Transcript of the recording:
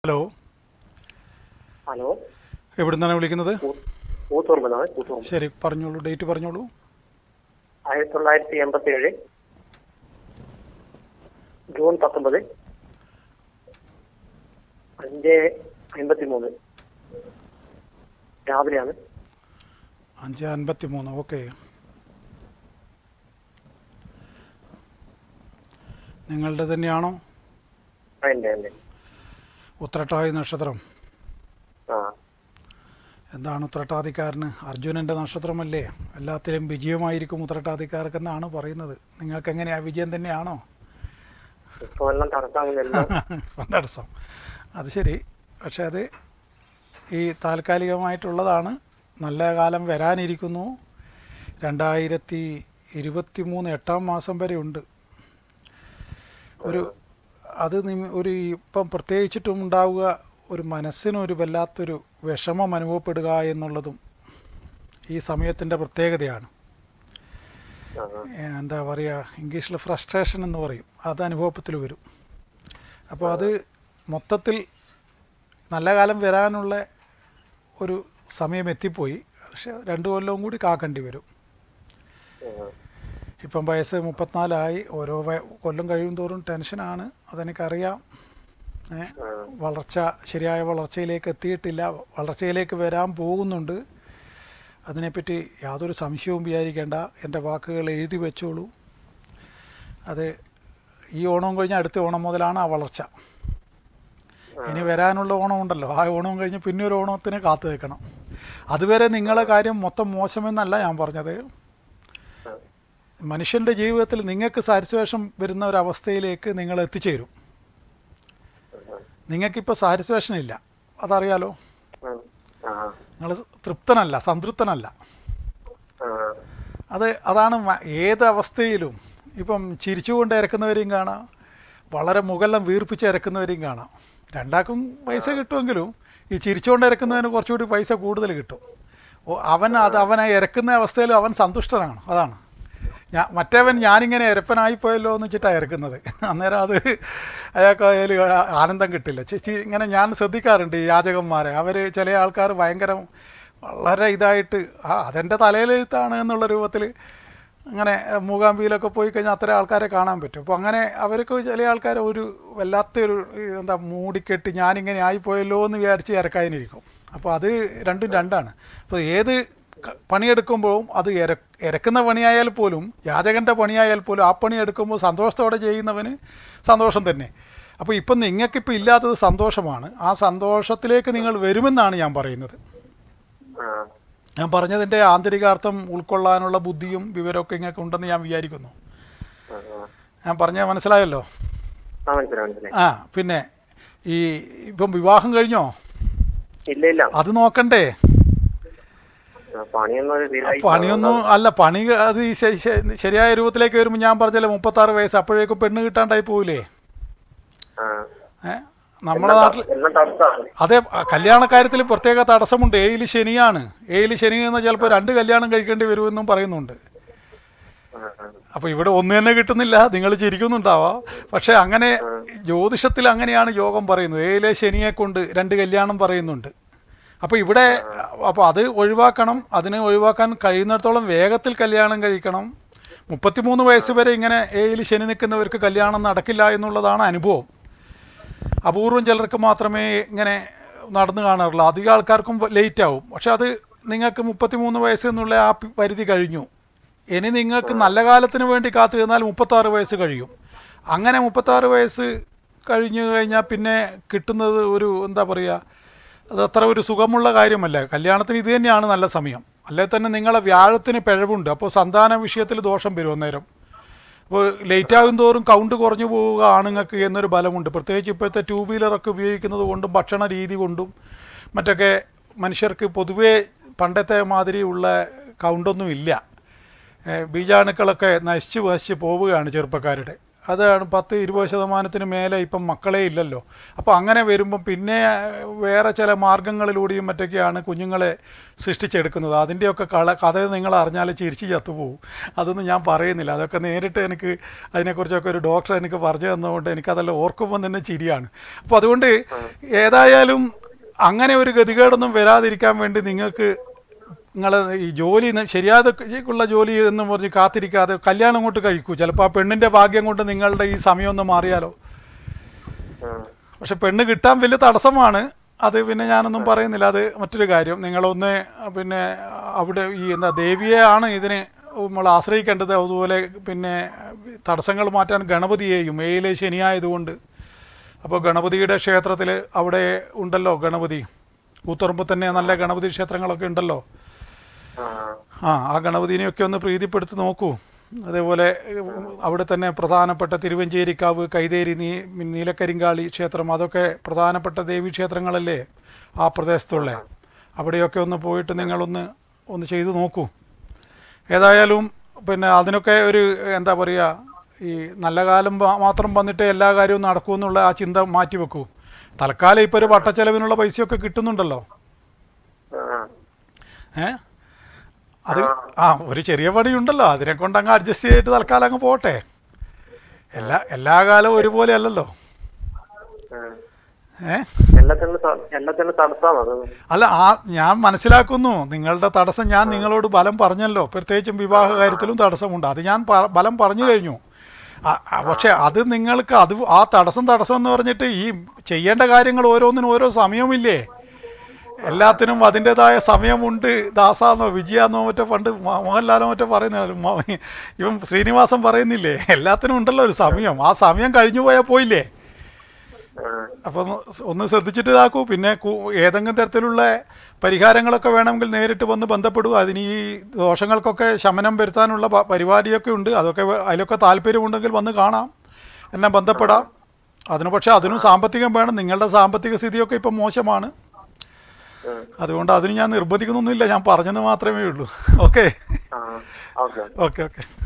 Hello hello എവിടെ നിന്നാണ് വിളിക്കുന്നത് കൂത്തുറമ്പെന്നാണ് കൂത്തുറമ്പ് ശരി പറഞ്ഞോളൂ ഡേറ്റ് പറഞ്ഞോളൂ ആയിരത്തി തൊള്ളായിരത്തി എൺപത്തി ഏഴ് ജൂൺ പത്തൊമ്പത് അഞ്ച് അമ്പത്തി മൂന്ന് രാവിലെയാണ് അഞ്ച് അൻപത്തി മൂന്ന് ഓക്കെ നിങ്ങളുടെ തന്നെയാണോ ആ, എൻ്റെ എൻ്റെ ഉത്രട്ടാതി നക്ഷത്രം ആ എന്താണ് ഉത്രട്ടാതിക്കാരന് അർജുനൻ്റെ നക്ഷത്രമല്ലേ എല്ലാത്തിലും വിജയമായിരിക്കും ഉത്രട്ടാതിക്കാർക്കെന്നാണ് പറയുന്നത് നിങ്ങൾക്ക് എങ്ങനെയാ വിജയം തന്നെയാണോ ഇപ്പൊ എല്ലാം തടസ്സമെല്ലാം തടസ്സം അത് ശരി പക്ഷെ അത് ഈ താൽക്കാലികമായിട്ടുള്ളതാണ് നല്ല കാലം വരാനിരിക്കുന്നു രണ്ടായിരത്തി ഇരുപത്തി മൂന്ന് എട്ടാം മാസം വരെ ഉണ്ട് ഒരു അത് നിമി- ഒരു ഇപ്പം പ്രത്യേകിച്ചിട്ടും ഉണ്ടാവുക ഒരു മനസ്സിനൊരു വല്ലാത്തൊരു വിഷമം അനുഭവപ്പെടുക എന്നുള്ളതും ഈ സമയത്തിൻ്റെ പ്രത്യേകതയാണ് ആ, ഏ, എന്താ പറയുക ഇംഗ്ലീഷിൽ ഫ്രസ്ട്രേഷൻ എന്ന് പറയും അത് അനുഭവത്തിൽ വരും അപ്പോൾ അത് മൊത്തത്തിൽ നല്ല കാലം വരാനുള്ള ഒരു സമയം എത്തിപ്പോയി പക്ഷെ രണ്ട് കൊല്ലവും കൂടി കാക്കേണ്ടി വരും ആ, ഇപ്പം വയസ്സ് മുപ്പത്തിനാലായി ഓരോ വയ- കൊല്ലം കഴിയും തോറും ടെൻഷനാണ് അതെനിക്കറിയാം ഏ, വളർച്ച ശരിയായ വളർച്ചയിലേക്ക് എത്തിയിട്ടില്ല വളർച്ചയിലേക്ക് വരാൻ പോകുന്നുണ്ട് അതിനെപ്പറ്റി യാതൊരു സംശയവും വിചാരിക്കേണ്ട എൻ്റെ വാക്കുകൾ എഴുതി വെച്ചോളൂ അത് ഈ ഓണം കഴിഞ്ഞ് അടുത്ത ഓണം മുതലാണ് ആ വളർച്ച ഇനി വരാനുള്ള ഓണം ഉണ്ടല്ലോ ആ ഓണം കഴിഞ്ഞ് പിന്നെ ഒരു ഓണത്തിന് കാത്തു നിൽക്കണം അതുവരെ നിങ്ങളെ കാര്യം മൊത്തം മോശമെന്നല്ല ഞാൻ പറഞ്ഞത് മനുഷ്യൻ്റെ ജീവിതത്തിൽ നിങ്ങൾക്ക് സാറ്റിസ്ഫാക്ഷൻ വരുന്ന ഒരവസ്ഥയിലേക്ക് നിങ്ങൾ എത്തിച്ചേരും നിങ്ങൾക്കിപ്പോൾ സാറ്റിസ്ഫാക്ഷൻ ഇല്ല അതറിയാലോ ആ, ആ, നിങ്ങൾ തൃപ്തനല്ല സംതൃപ്തനല്ല ആ, അത് അതാണ് മ- ഏത് അവസ്ഥയിലും ഇപ്പം ചിരിച്ചുകൊണ്ട് ഇറക്കുന്നവരെയും കാണാം വളരെ മുകളിലും വീർപ്പിച്ച് ഇറക്കുന്നവരെയും കാണാം രണ്ടാക്കും പൈസ കിട്ടുമെങ്കിലും ഈ ചിരിച്ചുകൊണ്ട് ഇറക്കുന്നതിന് കുറച്ചുകൂടി പൈസ കൂടുതൽ കിട്ടും ഓ അവൻ അത് അവനെ ഇറക്കുന്ന അവസ്ഥയിൽ അവൻ സന്തുഷ്ടനാണ് അതാണ് ഞാൻ മറ്റേവൻ ഞാനിങ്ങനെ ഇരപ്പനായിപ്പോയല്ലോ എന്ന് വെച്ചിട്ടാണ് ഇറക്കുന്നത് അന്നേരം അത് അയാൾക്ക് അതിൽ ഒരു ആനന്ദം കിട്ടില്ല ചേച്ചി ഇങ്ങനെ ഞാൻ ശ്രദ്ധിക്കാറുണ്ട് ഈ യാചകന്മാരെ അവർ ചില ആൾക്കാർ ഭയങ്കര വളരെ ഇതായിട്ട് ആ അതെൻ്റെ തലയിലെഴുത്താണ് എന്നുള്ള രൂപത്തിൽ അങ്ങനെ മൂകാംബിയിലൊക്കെ പോയി കഴിഞ്ഞാൽ അത്തരം ആൾക്കാരെ കാണാൻ പറ്റും അപ്പോൾ അങ്ങനെ അവർക്ക് ചില ആൾക്കാർ ഒരു വല്ലാത്തൊരു ഈ എന്താ മൂടിക്കെട്ടി ഞാനിങ്ങനെ ആയിപ്പോയല്ലോ എന്ന് വിചാരിച്ച് ഇറക്കാതിരിക്കും അപ്പോൾ അത് രണ്ടും രണ്ടാണ് അപ്പോൾ ഏത് ക- പണിയെടുക്കുമ്പോഴും അത് ഇര ഇരക്കുന്ന പണിയായാൽ പോലും യാചകൻ്റെ പണിയായാൽ പോലും ആ പണി എടുക്കുമ്പോൾ സന്തോഷത്തോടെ ചെയ്യുന്നവന് സന്തോഷം തന്നെ അപ്പോൾ ഇപ്പം നിങ്ങൾക്കിപ്പോൾ ഇല്ലാത്തത് സന്തോഷമാണ് ആ സന്തോഷത്തിലേക്ക് നിങ്ങൾ വരുമെന്നാണ് ഞാൻ പറയുന്നത് ആ, ഞാൻ പറഞ്ഞതിൻ്റെ ആന്തരികാർത്ഥം ഉൾക്കൊള്ളാനുള്ള ബുദ്ധിയും വിവരമൊക്കെ ഇങ്ങൾക്ക് ഉണ്ടെന്ന് ഞാൻ വിചാരിക്കുന്നു ആ, ആ. ഞാൻ പറഞ്ഞത് മനസ്സിലായല്ലോ ആ മനസ്സിലായി മനസ്സിലായി ആ പിന്നെ ഈ ഇപ്പം വിവാഹം കഴിഞ്ഞോ ഇല്ല ഇല്ല അത് നോക്കണ്ടേ ആ, പണിയൊന്നും ഒരു ശരിയായി പണിയൊന്നും അല്ല പണി അത് ഈ ശ- ശ- ശരിയായ രൂപത്തിലേക്ക് വരുമ്പോൾ ഞാൻ പറഞ്ഞല്ലോ മുപ്പത്താറ് വയസ്സ് അപ്പോഴേക്കും പെണ്ണ് കിട്ടാണ്ടായി പോവില്ലേ ആ ഏ നമ്മുടെ നാട്ടിൽ എല്ലാം തടസ്സമാണ് അതെ ആ കല്യാണക്കാര്യത്തിൽ പ്രത്യേക തടസ്സമുണ്ട് ഏയിൽ ശനിയാണ് ഏയിൽ ശനി എന്ന് ചിലപ്പോൾ രണ്ട് കല്യാണം കഴിക്കേണ്ടി വരുമെന്നും പറയുന്നുണ്ട് ആ, ആ. അപ്പോൾ ഇവിടെ ഒന്ന് തന്നെ കിട്ടുന്നില്ല നിങ്ങൾ ചിരിക്കുന്നുണ്ടാവാം പക്ഷേ അങ്ങനെ ജ്യോതിഷത്തിൽ അങ്ങനെയാണ് യോഗം പറയുന്നത് ഏയിലെ ശനിയെ കൊണ്ട് രണ്ട് കല്യാണം പറയുന്നുണ്ട് അപ്പോൾ ഇവിടെ അപ്പോൾ അത് ഒഴിവാക്കണം അതിനെ ഒഴിവാക്കാൻ കഴിയുന്നിടത്തോളം വേഗത്തിൽ കല്യാണം കഴിക്കണം മുപ്പത്തിമൂന്ന് വയസ്സ് വരെ ഇങ്ങനെ ഏയിൽ ശനി നിൽക്കുന്നവർക്ക് കല്യാണം നടക്കില്ല എന്നുള്ളതാണ് അനുഭവം അപൂർവം ചിലർക്ക് മാത്രമേ ഇങ്ങനെ നടന്നു കാണാറുള്ളൂ അധികം ആൾക്കാർക്കും ലേറ്റ് ആവും പക്ഷെ അത് നിങ്ങൾക്ക് മുപ്പത്തിമൂന്ന് വയസ്സ് എന്നുള്ള ആ പി- പരിധി കഴിഞ്ഞു ഇനി നിങ്ങൾക്ക് നല്ല കാലത്തിന് വേണ്ടി കാത്തു നിന്നാൽ മുപ്പത്താറ് വയസ്സ് കഴിയും അങ്ങനെ മുപ്പത്താറ് വയസ്സ് കഴിഞ്ഞു കഴിഞ്ഞാൽ പിന്നെ കിട്ടുന്നത് ഒരു എന്താ പറയുക അത് അത്ര ഒരു സുഖമുള്ള കാര്യമല്ല കല്യാണത്തിന് ഇത് തന്നെയാണ് നല്ല സമയം അല്ലെ തന്നെ നിങ്ങളെ വ്യാഴത്തിന് പിഴവുണ്ട് അപ്പോൾ സന്താന വിഷയത്തിൽ ദോഷം വരും അന്നേരം അപ്പോൾ ലേറ്റ് ആകും തോറും കൗണ്ട് കുറഞ്ഞു പോവുക ആണുങ്ങൾക്ക് എന്നൊരു ബലമുണ്ട് പ്രത്യേകിച്ച് ഇപ്പോഴത്തെ ടൂ വീലറൊക്കെ ഉപയോഗിക്കുന്നത് കൊണ്ടും ഭക്ഷണ രീതി കൊണ്ടും മറ്റൊക്കെ മനുഷ്യർക്ക് പൊതുവേ പണ്ടത്തെ മാതിരിയുള്ള കൗണ്ടൊന്നും ഇല്ല ഏ, ബീജാണുക്കളൊക്കെ നശിച്ച് നശിച്ച് പോവുകയാണ് ചെറുപ്പക്കാരുടെ അതാണ് പത്ത് ഇരുപത് ശതമാനത്തിന് മേലെ ഇപ്പം മക്കളെ ഇല്ലല്ലോ അപ്പോൾ അങ്ങനെ വരുമ്പം പിന്നെ വേറെ ചില മാർഗങ്ങളിലൂടെയും മറ്റൊക്കെയാണ് കുഞ്ഞുങ്ങളെ സൃഷ്ടിച്ചെടുക്കുന്നത് അതിൻ്റെയൊക്കെ കള കഥ നിങ്ങൾ അറിഞ്ഞാൽ ചിരിച്ച് ചത്തുപോകും അതൊന്നും ഞാൻ പറയുന്നില്ല അതൊക്കെ നേരിട്ട് എനിക്ക് അതിനെക്കുറിച്ചൊക്കെ ഒരു ഡോക്ടർ എനിക്ക് പറഞ്ഞു തന്നതുകൊണ്ട് എനിക്കതെല്ലാം ഓർക്കുമ്പോൾ തന്നെ ചിരിയാണ് അപ്പോൾ അതുകൊണ്ട് ഏതായാലും അങ്ങനെ ഒരു ഗതികേടൊന്നും വരാതിരിക്കാൻ വേണ്ടി നിങ്ങൾക്ക് നിങ്ങൾ ഈ ജോലി ന- ശരിയാതുള്ള ജോലി എന്ന് പറഞ്ഞ് കാത്തിരിക്കാതെ കല്യാണം കൊണ്ട് കഴിക്കൂ ചിലപ്പോൾ ആ പെണ്ണിൻ്റെ ഭാഗ്യം കൊണ്ട് നിങ്ങളുടെ ഈ സമയം ഒന്ന് മാറിയാലോ ഉം. പക്ഷെ പെണ്ണ് കിട്ടാൻ വലിയ തടസ്സമാണ് അത് പിന്നെ ഞാനൊന്നും പറയുന്നില്ല അത് മറ്റൊരു കാര്യം നിങ്ങളൊന്ന് പിന്നെ അവിടെ ഈ എന്താ ദേവിയെ ആണ് ഇതിന് നമ്മൾ ആശ്രയിക്കേണ്ടത് അതുപോലെ പിന്നെ തടസ്സങ്ങൾ മാറ്റാൻ ഗണപതിയെയും ഏയിലെ ശനിയായതുകൊണ്ട് അപ്പോൾ ഗണപതിയുടെ ക്ഷേത്രത്തിൽ അവിടെ ഉണ്ടല്ലോ ഗണപതി കൂത്തുറമ്പ് തന്നെ നല്ല ഗണപതി ക്ഷേത്രങ്ങളൊക്കെ ഉണ്ടല്ലോ ആ. ആ ആ ഗണപതിനെയൊക്കെ ഒന്ന് പ്രീതിപ്പെടുത്തി നോക്കൂ അതേപോലെ ഉം, അവിടെ തന്നെ പ്രധാനപ്പെട്ട തിരുവഞ്ചേരിക്കാവ് കൈതേരി നീ നീലക്കരിങ്കാളി ക്ഷേത്രം അതൊക്കെ പ്രധാനപ്പെട്ട ദേവീ ക്ഷേത്രങ്ങളല്ലേ ആ പ്രദേശത്തുള്ള അവിടെയൊക്കെ ഒന്ന് പോയിട്ട് നിങ്ങളൊന്ന് ഒന്ന് ചെയ്തു നോക്കൂ ഏതായാലും പിന്നെ അതിനൊക്കെ ഒരു എന്താ പറയുക ഈ നല്ല കാലം മാ- മാത്രം വന്നിട്ട് എല്ലാ കാര്യവും നടക്കൂ എന്നുള്ള ആ ചിന്ത മാറ്റി വെക്കൂ തൽക്കാലം ഇപ്പോൾ ഒരു വട്ടച്ചെലവിനുള്ള പൈസയൊക്കെ കിട്ടുന്നുണ്ടല്ലോ ആ. ഏ അത് ആ ഒരു ചെറിയ പണിയുണ്ടല്ലോ അതിനെ കൊണ്ട് അങ്ങ് അഡ്ജസ്റ്റ് ചെയ്തിട്ട് തൽക്കാലം അങ്ങ് പോട്ടെ എല്ലാ എല്ലാ കാലവും ഒരുപോലെ അല്ലല്ലോ ഉം. ഏ എല്ലാത്തിനും ത- എല്ലാത്തിനും തടസ്സമാണ് അത് അല്ല ആ ഞാൻ മനസ്സിലാക്കുന്നു നിങ്ങളുടെ തടസ്സം ഞാൻ നിങ്ങളോട് ബലം പറഞ്ഞല്ലോ പ്രത്യേകിച്ചും വിവാഹ കാര്യത്തിലും തടസ്സമുണ്ട് അത് ഞാൻ പ- ബലം പറഞ്ഞു കഴിഞ്ഞു ആ- ആ, പക്ഷെ അത് നിങ്ങൾക്ക് അത് ആ തടസ്സം തടസ്സം എന്ന് പറഞ്ഞിട്ട് ഈ ചെയ്യേണ്ട കാര്യങ്ങൾ ഓരോന്നിനും ഓരോ സമയമില്ലേ എല്ലാത്തിനും അതിൻ്റെതായ സമയമുണ്ട് ദാസാന്നോ വിജയാന്നോ മറ്റോ പണ്ട് മോ- മോഹൻലാലോ മറ്റോ പറയുന്ന ഇവൻ ശ്രീനിവാസൻ പറയുന്നില്ലേ എല്ലാത്തിനും ഉണ്ടല്ലോ ഒരു സമയം ആ സമയം കഴിഞ്ഞു പോയാൽ പോയില്ലേ ഉം. അപ്പോൾ ഒന്ന് ഒന്ന് ശ്രദ്ധിച്ചിട്ട് ഇതാക്കൂ പിന്നെ കു- ഏതെങ്കിലും തരത്തിലുള്ള പരിഹാരങ്ങളൊക്കെ വേണമെങ്കിൽ നേരിട്ട് വന്ന് ബന്ധപ്പെടൂ അതിന് ഈ ദോഷങ്ങൾക്കൊക്കെ ശമനം വരുത്താനുള്ള പ- പരിപാടിയൊക്കെ ഉണ്ട് അതൊക്കെ വേ- അതിലൊക്കെ താല്പര്യമുണ്ടെങ്കിൽ വന്ന് കാണാം എന്നെ ബന്ധപ്പെടാം അതിന് പക്ഷേ അതിനും സാമ്പത്തികം വേണം നിങ്ങളുടെ സാമ്പത്തിക സ്ഥിതിയൊക്കെ ഇപ്പം മോശമാണ് ഉം. അതുകൊണ്ട് അതിന് ഞാൻ നിർബന്ധിക്കുന്നൊന്നുമില്ല ഞാൻ പറഞ്ഞത് മാത്രമേ ഉള്ളൂ ഓക്കെ ആ. Okay okay okay